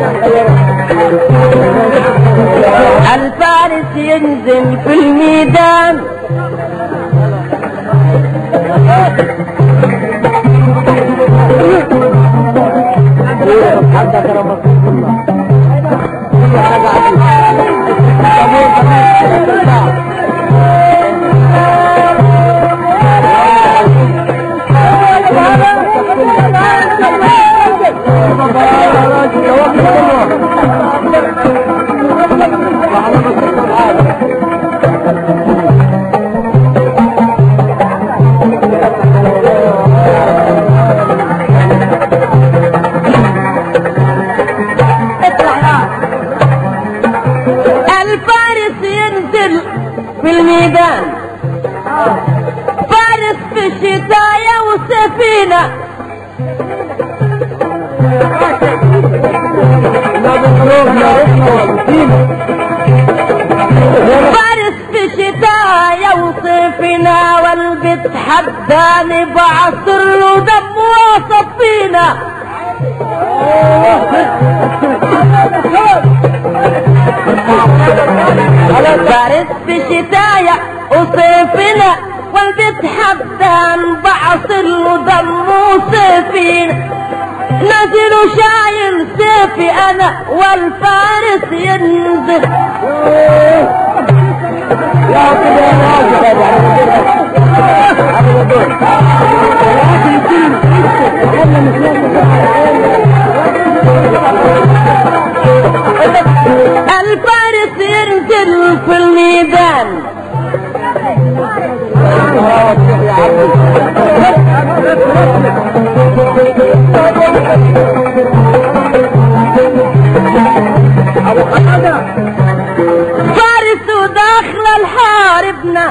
الفارس ينزل في الميدان الفارس ينزل في الميدان فارس في الشتاية وسفينة فارس في شتاية وسفينة والبت حداني بعصر له دم وصفينة فارس في شتاية وصيفنا والبت حدان بعصر له دم وسفينة نازل شايل سيفي انا والفارس ينزل الفارس ينزل في الميدان فارس وداخل الحاربنا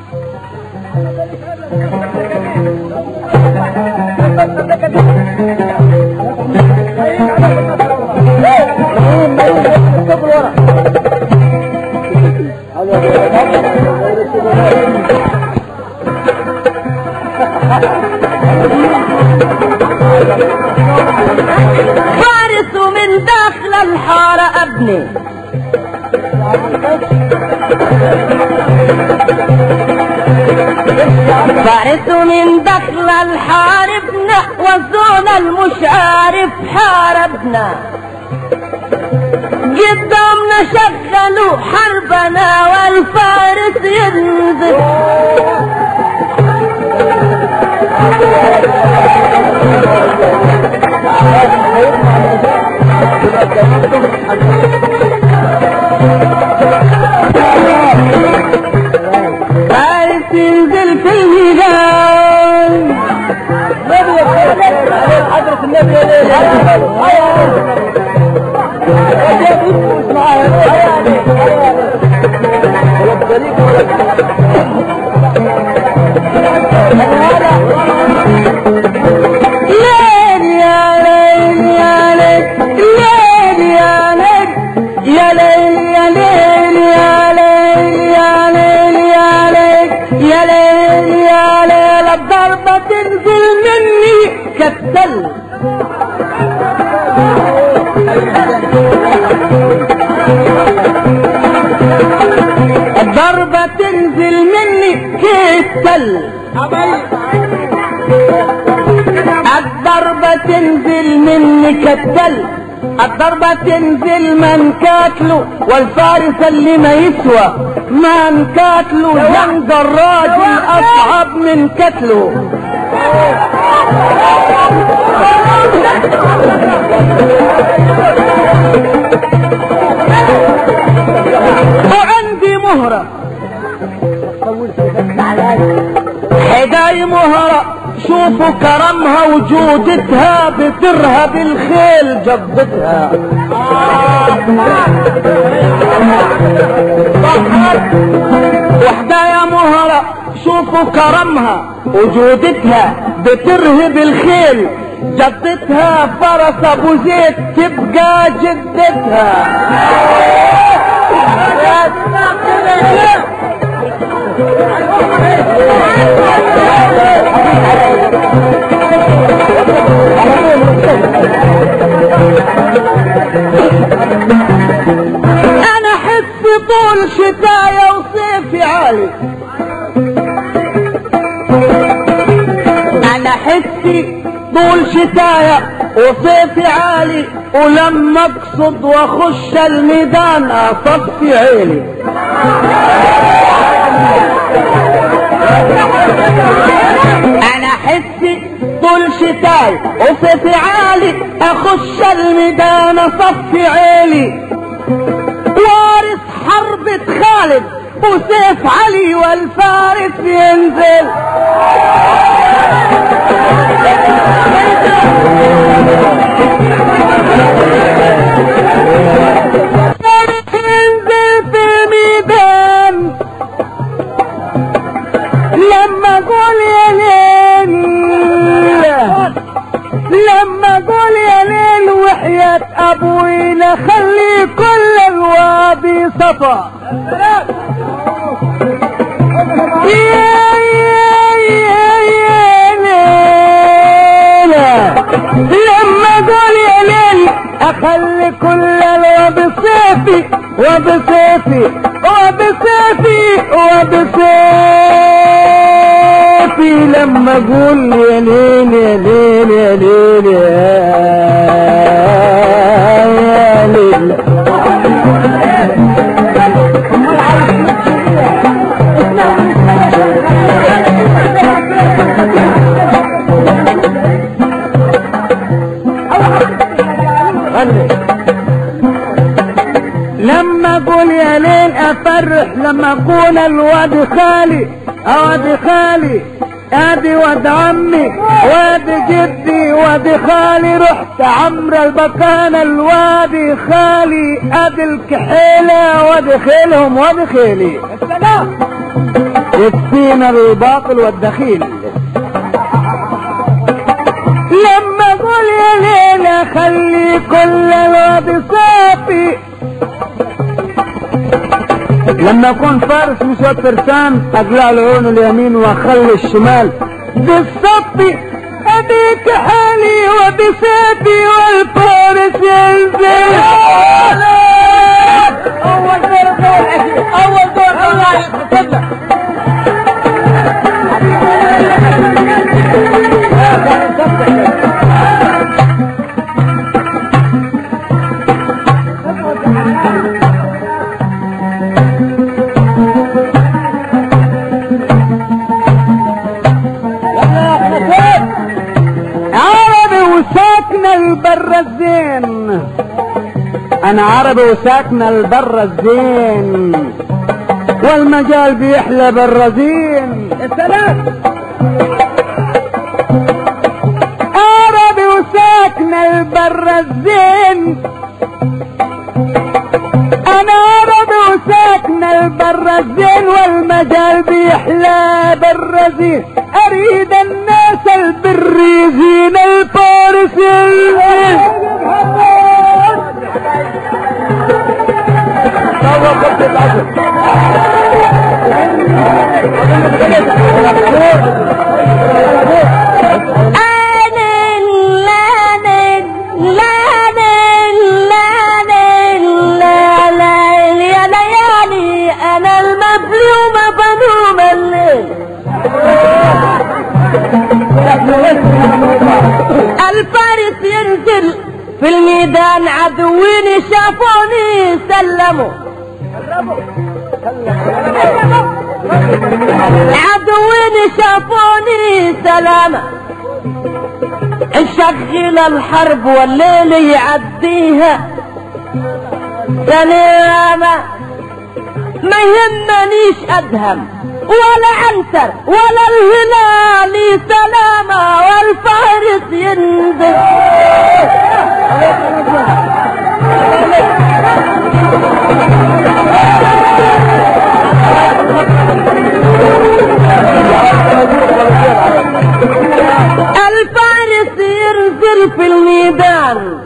فارس من داخل الحارة ابني فارس من دخل الحاربنا وزون المشارف حاربنا قدامنا شغلوا حربنا والفارس ينزل فارس ينزل في الميدان حضرة النبي ليل يا ليل يا ليل ليل يا ليل يا ليل يا ليل يا ليل يا ليل يا ليل يا ليل يا ليل الضربة تنزل مني كالثلج الضربة تنزل مني كالثلج الضربة تنزل مني كالدل الضربة تنزل من كاتله والفارس اللي ما يسوى من كاتله جند الراجل أصعب من كتله وعندي مهرة حداي مهرة شوفوا كرمها وجودتها بترهب الخيل جبتها وحدة يا مهرة شوفوا كرمها وجودتها بترهب الخيل جدتها فرس ابو زيد تبقى جدتها انا احس طول شتايا وصيفي عالي انا حسي طول شتايا وصيفي عالي ولما اقصد واخش الميدان اصفي عيني انا حسي طول شتاي وصيفي عالي اخش الميدان اصفي عيني وارث حربة خالد وسيف علي والفارس ينزل ينزل في الميدان لما اقول يا ليل لما اقول يا ليل وحياة ابوي خلي كل الوادي صفا يا يا يا يا ليلى لما اقول يا ليل اخلي كل الوادي صيفي وبسيفي وبسيفي وبسيفي لما اقول يا ليل يا ليل يا ليل يا ليل لما اقول يا ليل افرح لما اكون الواد خالي واد خالي ادي واد عمي واد جدي واد خالي رحت عمرو البكان الوادي خالي ادي الكحيلة واد خيلهم واد خيلي يكفينا الباطل والدخيل لما اقول يا ليلى خلي كل الواد صافي لما اكون فارس مش واد فرسان اقلع له عيونه اليمين واخلي الشمال بالصفي اديك حالي وبسيفي والفارس ينزل اول دور اول دور الله عربي وساكنة البر الزين انا عربي وساكنة البر الزين والمجال بيحلى برزين السلام عربي وساكنة البر الزين انا عربي وساكنة البر الزين والمجال بيحلى برزين اريد الناس البريزين الفارسين انا المظلومة بنوم الليل الفارس ينزل في الميدان عدوين شافوني سلموا عدوين شافوني سلامة نشغل الحرب والليل يعديها سلامة ما يهمنيش ادهم ولا عنتر ولا الهلال سلامة والفارس ينزل الفارس ينزل في الميدان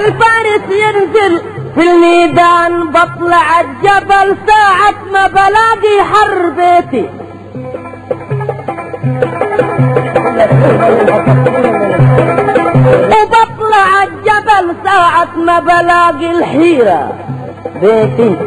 الفارس ينزل في الميدان بطلع الجبل ساعة ما بلاقي حربتي وبطلع الجبل ساعة ما بلاقي الحيرة بيتي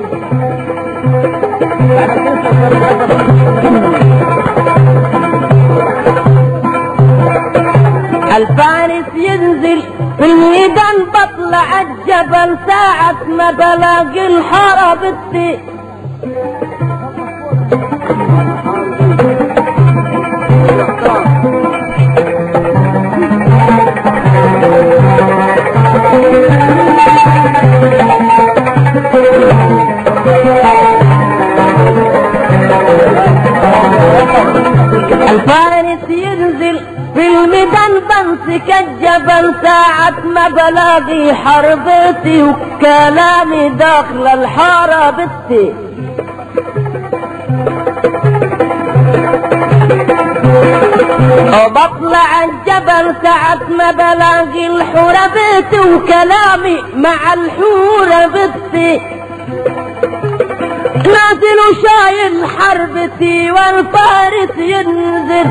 الفارس ينزل في الميدان بطلع الجبل ساعة ما بلاقي الحرب التي الفارس ينزل في الميدان بمسك الجبل ساعة ما بلاقي حربتي وكلامي داخل الحربتي وبطلع الجبل ساعة ما بلاقي الحربتي وكلامي مع الحربتي نازل وشايل حربتي والفارس ينزل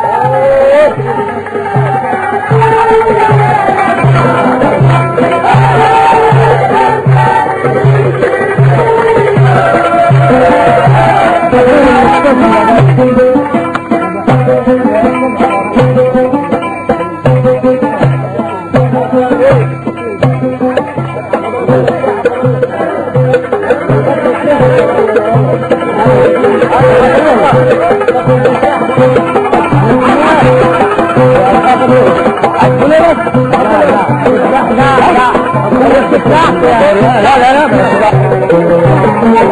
لا لا لا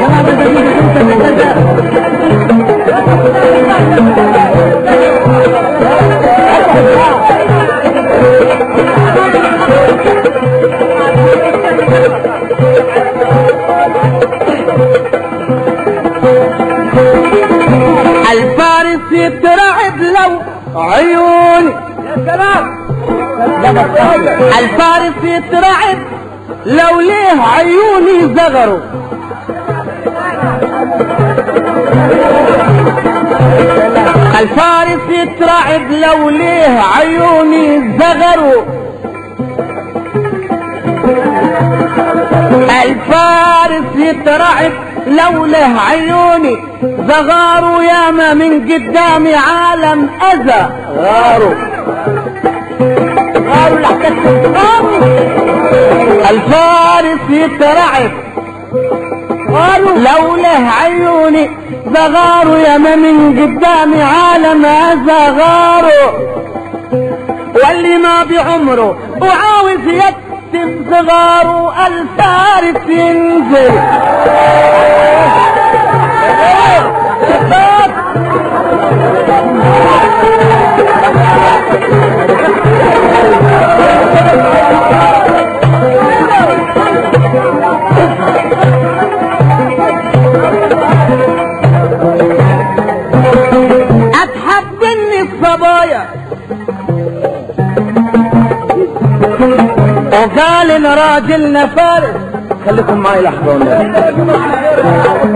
الفارس يترعب لو عيوني يا سلام الفارس يترعب لو ليه عيوني زغروا الفارس يترعب لو ليه عيوني زغروا الفارس يترعب لو له عيوني زغاروا ياما من قدامي عالم اذى غاروا غاروا لحكت غاروا الفارس يترعب لو له عيوني زغاروا ياما من قدامي عالم اذى غاروا واللي ما بعمره وعاوز يكتب صغاره الفارس ينزل اتحدني الصبايا وقال ان راجلنا فارس خليكم معي لحظة والله.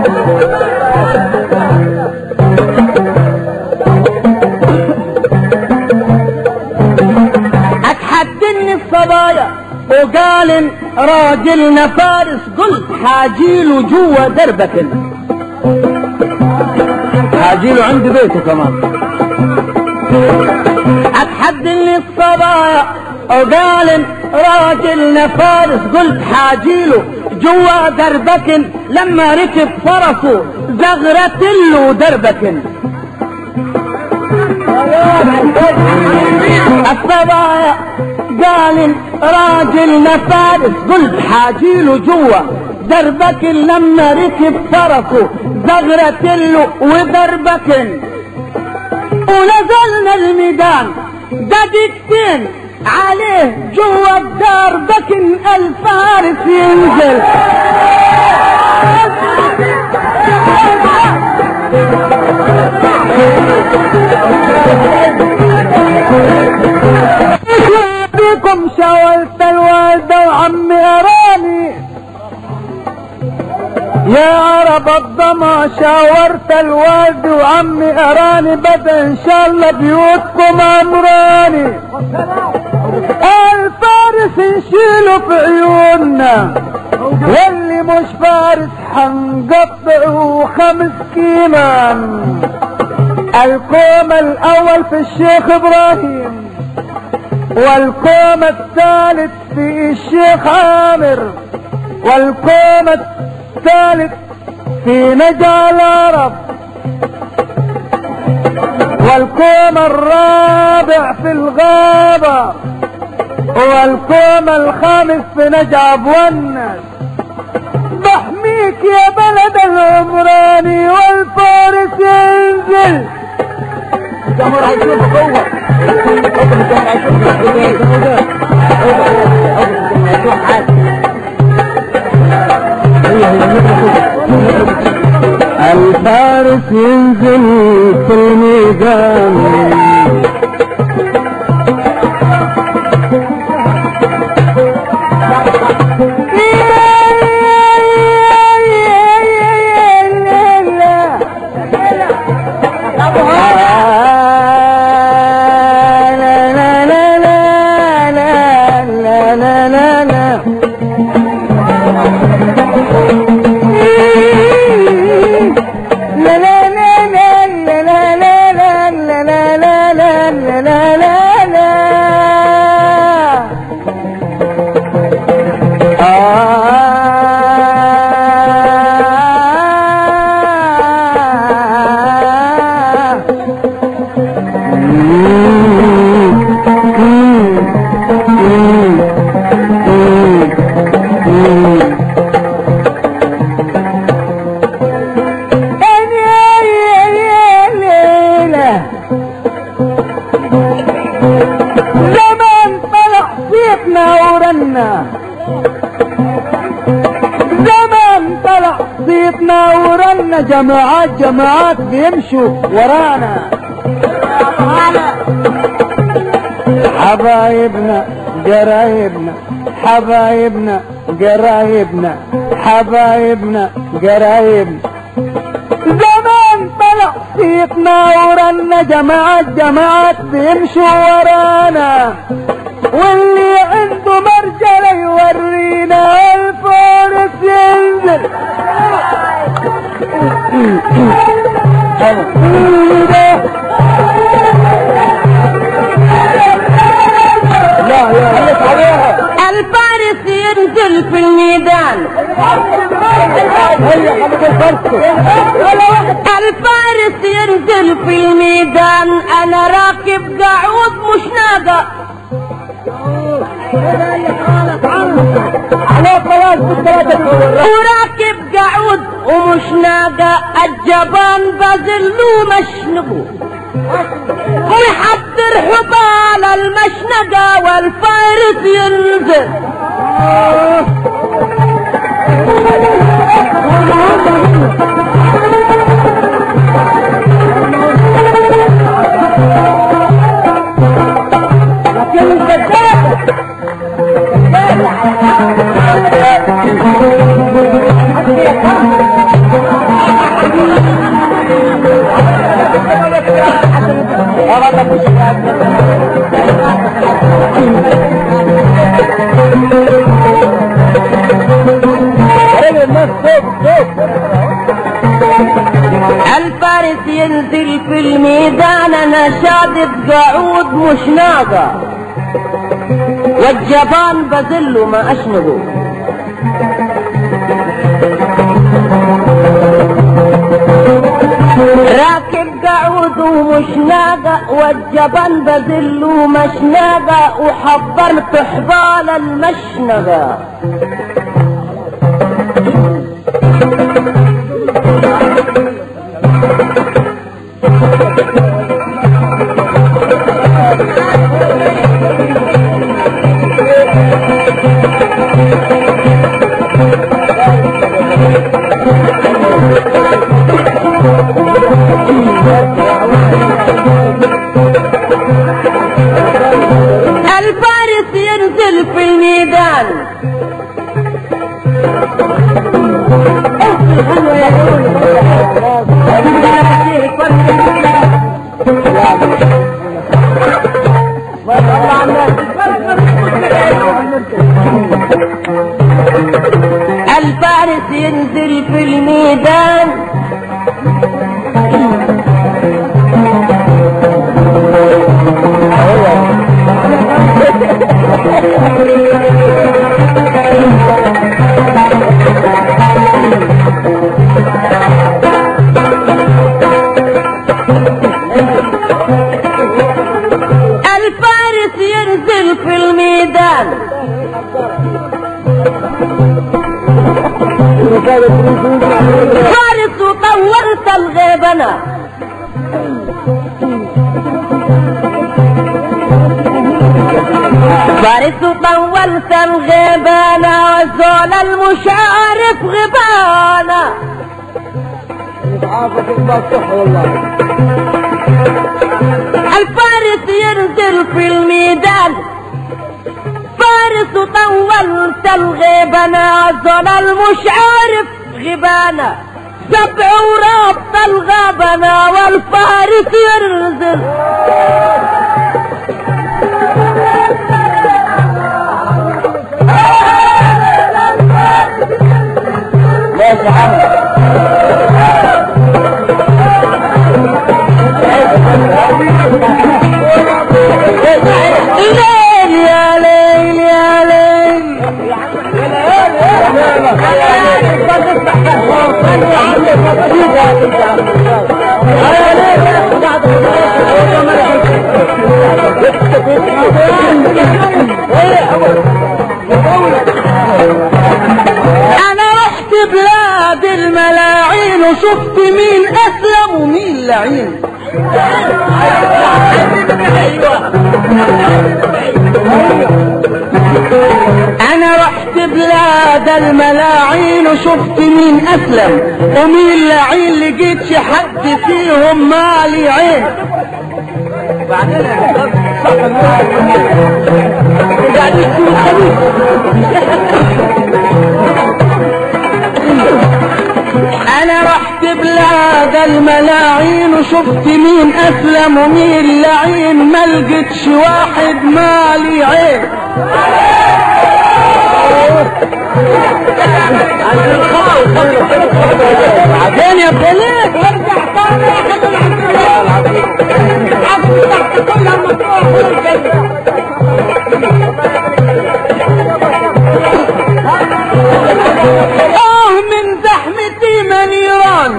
اتحدني الصبايا وقال ان راجلنا فارس قلت حاجيله جوا دربك حاجيله عند بيته كمان اتحدني الصبايا وقال راجل فارس قلت حاجيله جوا دربكن لما ركب فرسه زغرت له دربكن الصبايا قال راجل فارس قلت حاجيله جوا دربكن لما ركب فرسه زغرت له ودربكن ونزلنا الميدان دقيقتين عليه جوا الدار بكن الفارس ينزل بكم شولت الوالدة وعمي اراني يا عرب الضما شاورت الوالد وعمي اراني بدا ان شاء الله بيوتكم امراني الفارس نشيله في عيوننا واللي مش فارس حنقطعه خمس كيمان الكوم الاول في الشيخ ابراهيم والكوم الثالث في الشيخ عامر والكوم الثالث في نجع العرب والكوم الرابع في الغابة والكوم الخامس في نجع بونس بحميك يا بلد العمراني والفارس ينزل الجمهور هيشوفك هو الجمهور هيشوفك هيشوف حاجة الفارس ينزل في الميدان زمان طلع صيتنا ورنا زمان طلع صيتنا ورنا جماعات جماعات بيمشوا ورانا حبايبنا قرايبنا حبايبنا قرايبنا حبايبنا قرايبنا زمان طلع صيتنا ورنا جماعات جماعات بيمشوا ورانا واللي عنده مرجلة يورينا الفارس ينزل لا لا الفارس ينزل في الميدان هيا حبيب الفرس الفارس ينزل في الميدان انا راكب قعود مش ناقة على خلاص بالثلاثة وراكب قعود ومش ناقة الجبان بذلو مشنقه ويحضر حبال المشنقة والفارس ينزل الفارس ينزل في الميدان انا شادد قعود مش ناقة والجبان بذله ما اشنقه راكب قعود ومش ناقة والجبان بذله مش ناقة وحضرت حبال المشنقة الفارس ينزل في الميدان الفارس ينزل في الميدان الفارس ينزل في الميدان فارس وطورت الغيبنة فارس وطولت الغيبانة وزول المشارف غبانة الفارس ينزل في الميدان فارس وطولت الغيبنة وزول المشارف غبانة سبع ورابط الغبنة والفارس ينزل ماشي عم ليل يا ليل يا ليل انا رحت بلاد الملاعين وشفت مين اسلم ومين لعين انا رحت بلاد الملاعين وشفت مين اسلم ومين لعين لقيتش حد فيهم مالي عين انا رحت بلاد الملاعين وشفت مين اسلم ومين لعين ما لقيتش واحد مالي عين عشان يا بلاد اه من زحمتي منيران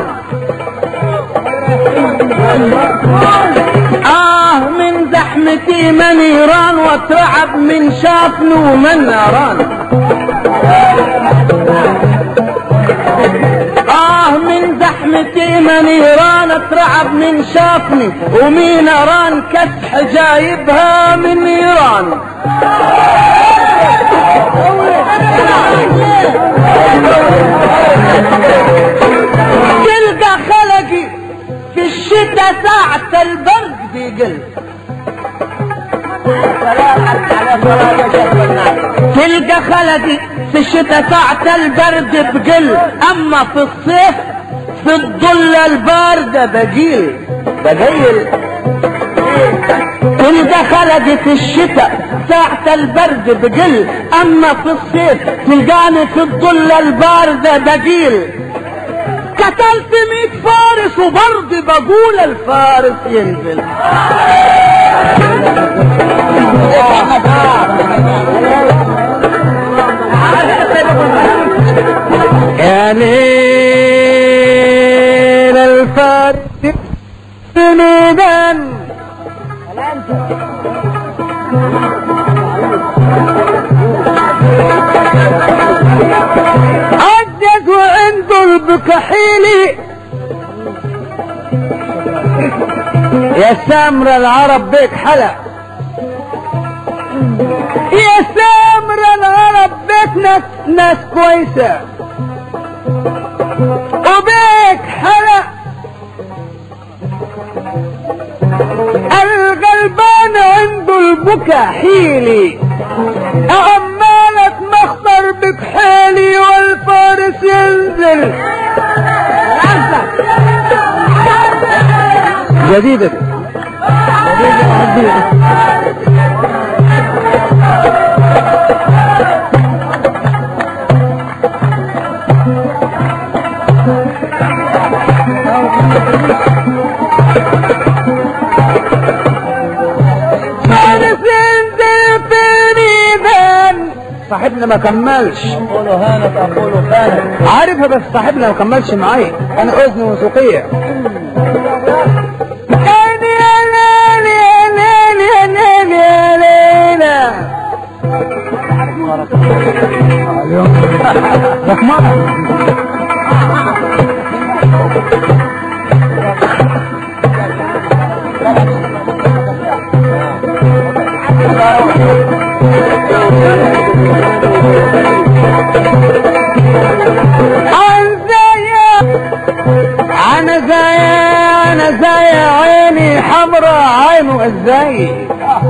آه من زحمتي منيران واترعب من شافني ومن ناران آه من زحمتي منيران اترعب من شافني ومين ناران كسح جايبها من ايران تلقى خلقي في الشتاء ساعة البرد بيقل تلقى خلقي في الشتاء ساعة البرد بقل اما في الصيف في الظل الباردة بقيل بقيل تلقى خلقي في الشتاء ساعة البرد بقل اما في الصيف تلقاني في الظل الباردة بقيل قتلت ميت فارس وبرضه بقول الفارس ينزل يا ليل الفارس ميدان عدك وعنده البكحيلي يا سامر العرب بيك حلق يا سامر العرب بيك ناس ناس كويسة وبيك حلق الغلبان عنده البكا حيلي عمالك مخطر اشدد حيلي والفارس ينزل جديدة فارس ينزل في الميدان صاحبنا ما كملش أقول هانت أقول كانت عارفها بس صاحبنا ما كملش معايا انا اذن موسيقيه انا زي انا زي عيني حمرا عينه ازاي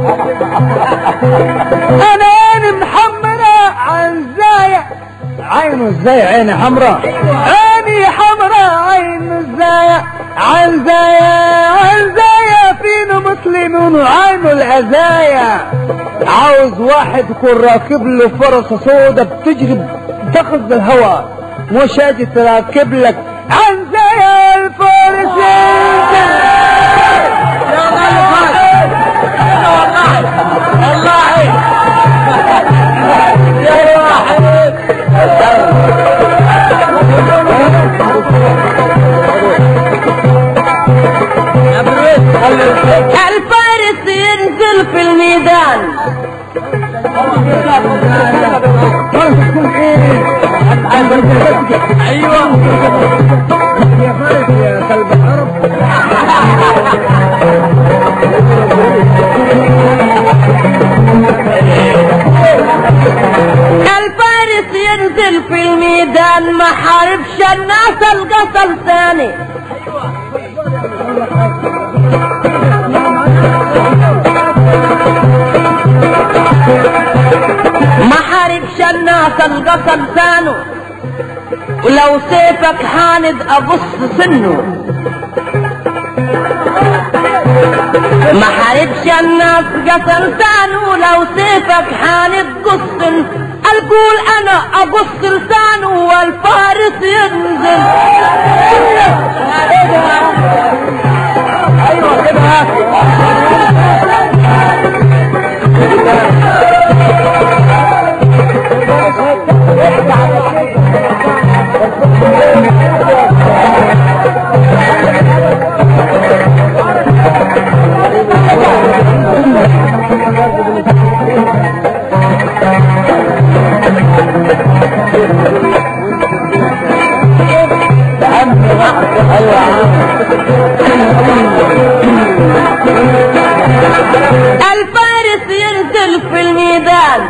انا عيني محمرة عن زي عينه ازاي عيني حمرا عيني حمرا عينه ازاي عن زي عن زي فينا مسلمون وعينه الازايا عاوز واحد يكون راكب له فرس سودة بتجري تاخذ بالهواء مش هاجي تراكب لك عن زي الفارس الفارس ينزل في الميدان يا فارس يا كلب العرب الفارس ينزل في الميدان ما حاربش الناس القتل ثاني ما حاربش الناس القتل ثاني ولو سيفك حاند ابص سنه ما حاربش الناس قتل ثانو لو سيفك حاند قص القول انا اقص لسانه والفارس ينزل ايوه كده الفارس ينزل في الميدان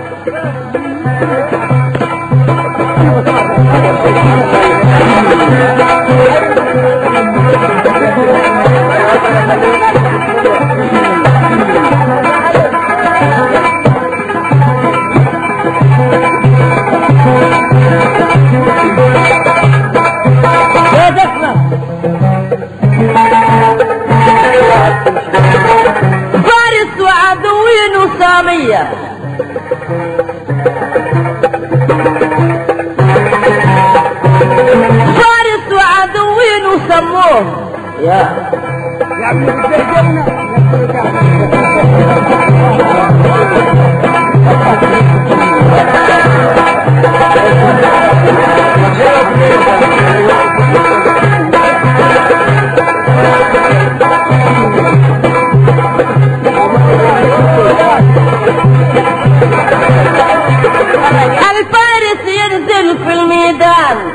يا دخلة فارس وعدوين سامية فارس وعدوين سموه يا يا عم الزهجنة الفارس ينزل في الميدان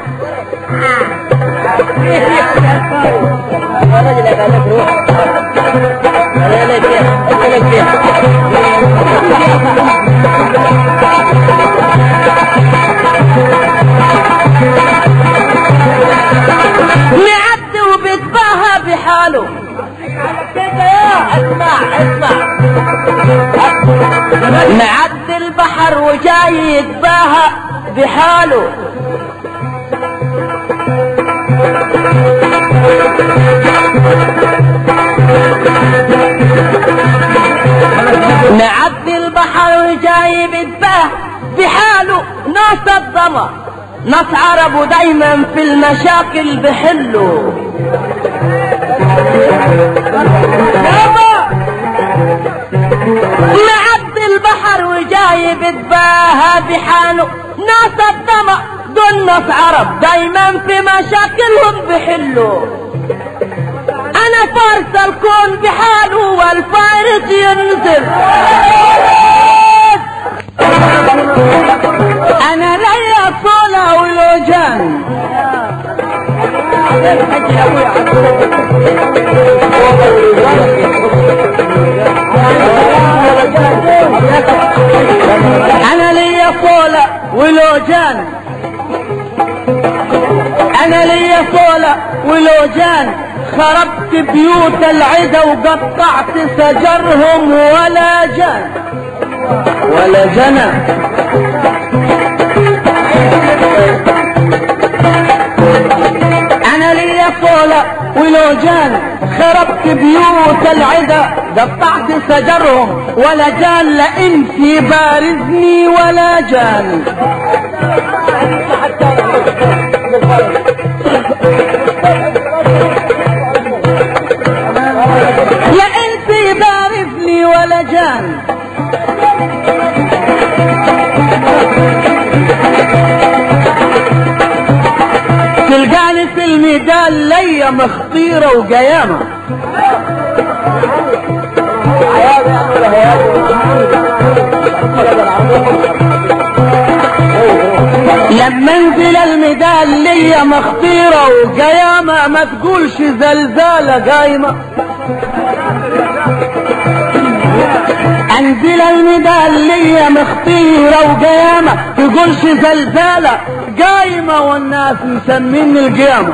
يا رجل قال لك روح انا لك انا لك معد وبيتباهى بحاله اسمع اسمع معد البحر وجاي يتباهى بحاله معدي البحر وجايب الباه بحاله ناس الضمى ناس عربوا دايما في المشاكل بحلوا معدي البحر وجايب الباها بحاله ناس الضمى دول ناس عرب دايما في مشاكلهم بحلوا انا فارس الكون بحاله والفارس ينزل انا ليا صولة ولوجان انا ليا صولة ولوجان انا ليا صولة ولوجان خربت بيوت العدا وقطعت سجرهم ولا جان ولا جنى انا ليا صولة ولوجان خربت بيوت العدا قطعت سجرهم ولا جان لان في بارزني ولا جان لان في بارزني ولا جان تلقاني في الميدان ليا مخطيرة وقيامة لما انزل الميدان ليا مخطيرة وقيامة ما تقولش زلزالة قايمة انزل الميدان ليا مخطيرة وقيامة تقولش زلزالة قايمة والناس مسمين القيامة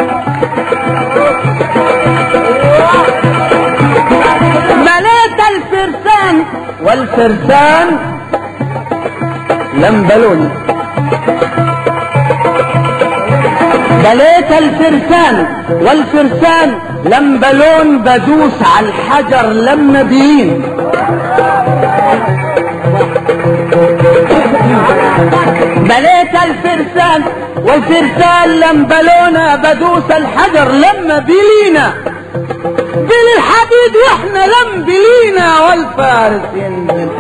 مليت الفرسان والفرسان لم بلوني بليت الفرسان والفرسان لم بلون بدوس على الحجر لما بين بليت الفرسان والفرسان لم بلونا بدوس الحجر لما بلينا بل الحديد واحنا لم بلينا والفارس ينزل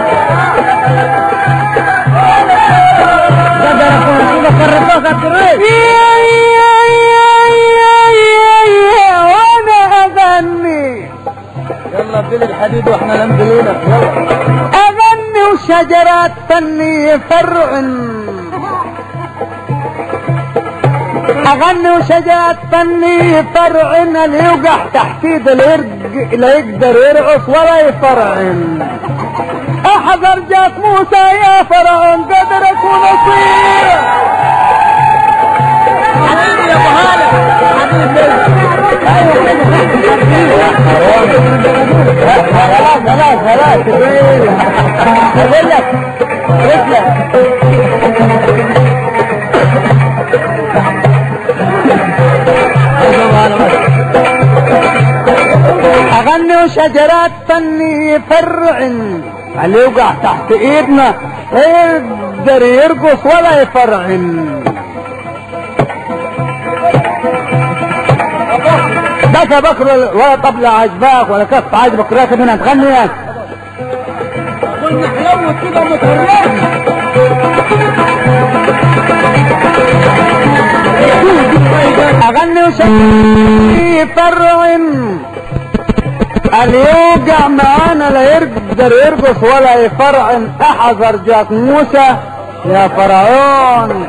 وانا اغني يلا بيل الحديد واحنا لم بلينا يلا اغني وشجرات فني فرع اغني وشجرات فني فرع اللي يوقع تحت ايد الورق لا يقدر يرقص ولا يفرعن احذر جات موسى يا فرعون قدرك ونصير حبيبي يا ابو هاله خلاص خلاص خلاص اقول لك رجلك اغني وشجرات فني فرع اللي يوقع تحت ايدنا لا يقدر يرقص ولا يفرعن بس يا بكر ولا طبلة عجباك ولا كف عجبك راكب هنا تغني يعني. قلنا حلوت كده متهرج اغني وشي فرع اللي يوقع معانا لا يقدر يرقص ولا يفرعن احذر جاك موسى يا فرعون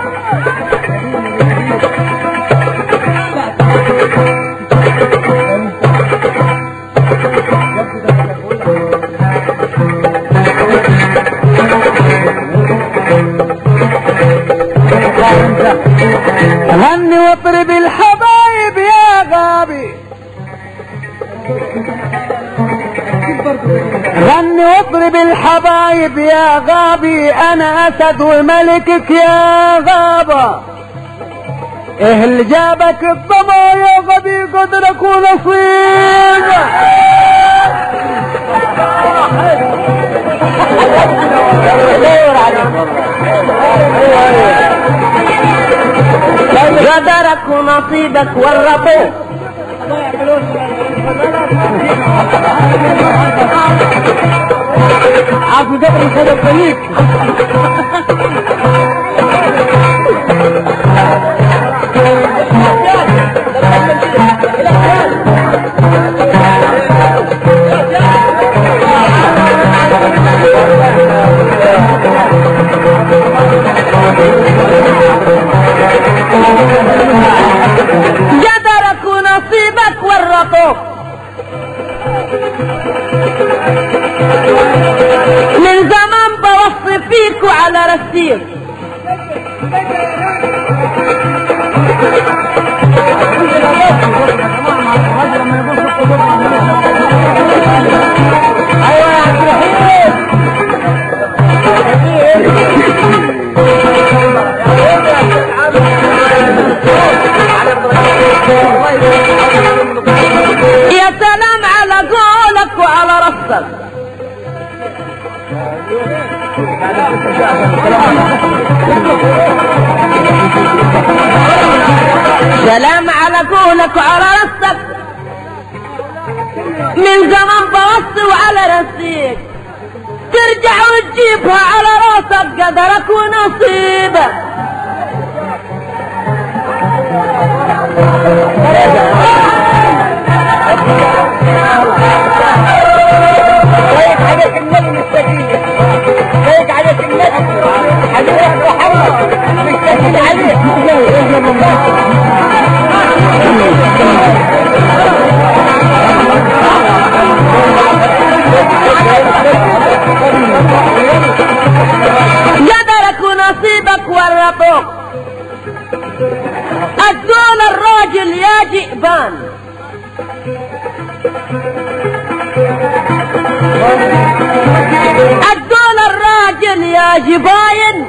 غني واطرب الحبايب يا غابي غني واضرب الحبايب يا غابي انا اسد وملكك يا غابة ايه اللي جابك الضبا يا غبي قدرك ونصيبك قدرك ونصيبك ورطوك عفو جبر الخدم خليك قدرك ونصيبك ورطوك من زمان بوصي فيك وعلى رسيك ايوه يا عبد الرحيم يا سلام على قولك وعلى رصك سلام على قولك وعلى رصك من زمان بوصي وعلى رسيك ترجع وتجيبها على راسك قدرك ونصيبك هيك عليك النبي مستقيم هيك عليك النبي حبيبي محمد مستقيم عليك قدرك ونصيبك ورطوك الدول الراجل يا جئبان الدول الراجل يا جباين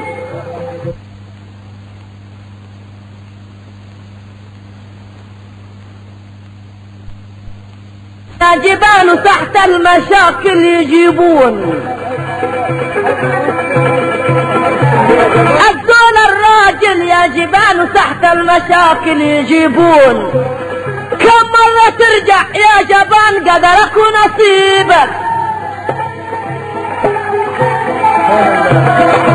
يا جبال تحت المشاكل يجيبون الدول الراجل يا جبال تحت المشاكل يجيبون كم مرة ترجع يا جبان قدرك ونصيبك